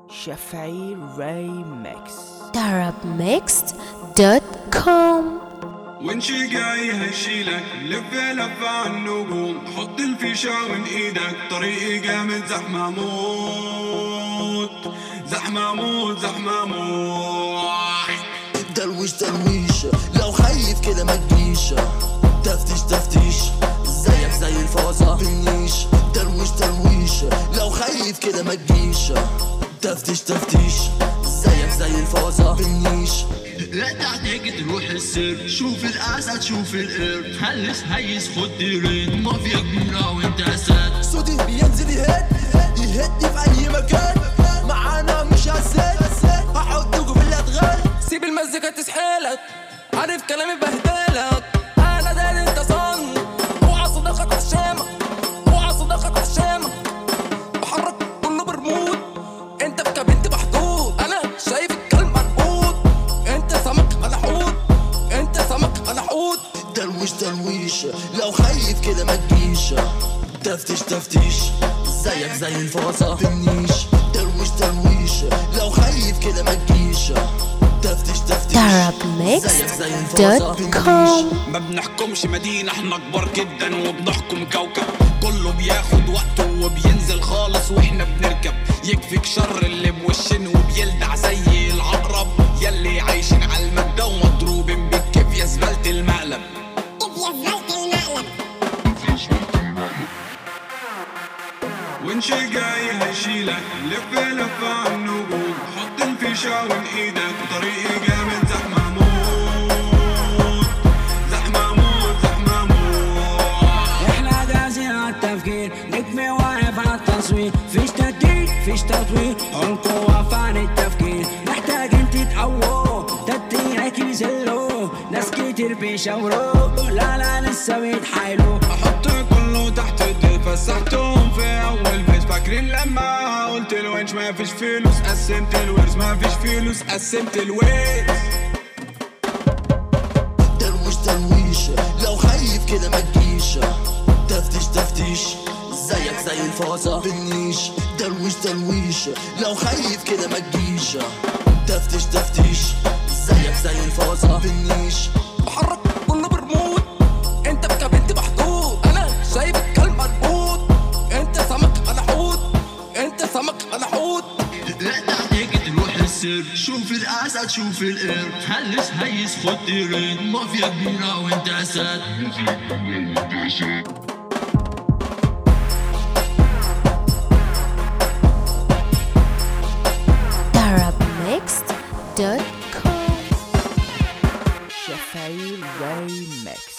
شفعي ريمكس darabmixed.com وانشي جاي هشيلك لفة لفة عالنجوم حط الفيشة من ايدك طريقي جامد زحمة موت زحمة موت زحمة موت درويش درويش لو خايف كده ما تجيش تفتيش تفتيش زيك زي الفازة بالنيش درويش درويش لو خايف كده ما تجيش تفتيش تفتيش زيك زي الفازة بالنيش لا تحتاج تروح السر شوف الاسد شوف القرد هلس هيس خد ديرين مافيا كبيرة وانت اسد صوتي بينزل يهد يهدي في اي مكان معانا مش هسد هحطكوا في الادغال سيب المزيكا تسحلك عارف كلامي بهدلك انا داري انت صن اوعى صداقة عشامة اوعى صداقة عشامة بحرك كله برمود انت في كابينتي محدود انا شايف الكلب منقود انت سمك انا حوت انت سمك انا حوت درويش درويش لو خايف كده ما تجيش تفتيش تفتيش زيك زي الفازة بالنيش درويش درويش لو خايف كده ما تجيش تفتيش تفتيش زيك زي الفازة بالنيش darabmixed.com ما بنحكمش مدينة احنا كبار جدا وبنحكم كوكب كله بياخد وقته وبينزل خالص واحنا بنركب يكفيك شر اللي بوشن وبيلدع زي العقرب يلي عايشين على المادة ومضروبين بالكيف يا زبالة المقلب وانشي جاي هشيلك لفة لفة عالنجوم حط الفيشة من ايدك طريقي جامد زحمة موت زحمة موت زحمة موت احنا جاهزين على التفكير نجمي واقف على التصوير فيش تدريب فيش تطوير القوة فعن التفكير محتاج انت تقوى تدريعك يزلوا ناس كتير بيشاوروا لا لا لسه بيتحايلوا احط كله تحت الدل فسحتهم في اول بيت فاكرين لما قلت الونش ما فيش فلوس قسمت الورث ما فيش فلوس قسمت الورث درويش درويش لو خايف كده ما تجيش تفتيش تفتيش زيك زي الفازة بالنيش درويش درويش لو خايف كده ما تجيش تفتيش تفتيش زيك زي الفازة بالنيش بحرك كله برمود انت في كابينتي محدود انا شايف الكلب منقود انت سمك انا حوت انت سمك انا حوت لا تحتاج تروح السر شوف الاسد شوف القرد هلس هيس خد ديرين مافيا كبيرة وانت اسد darabmixed.com شفعي ريمكس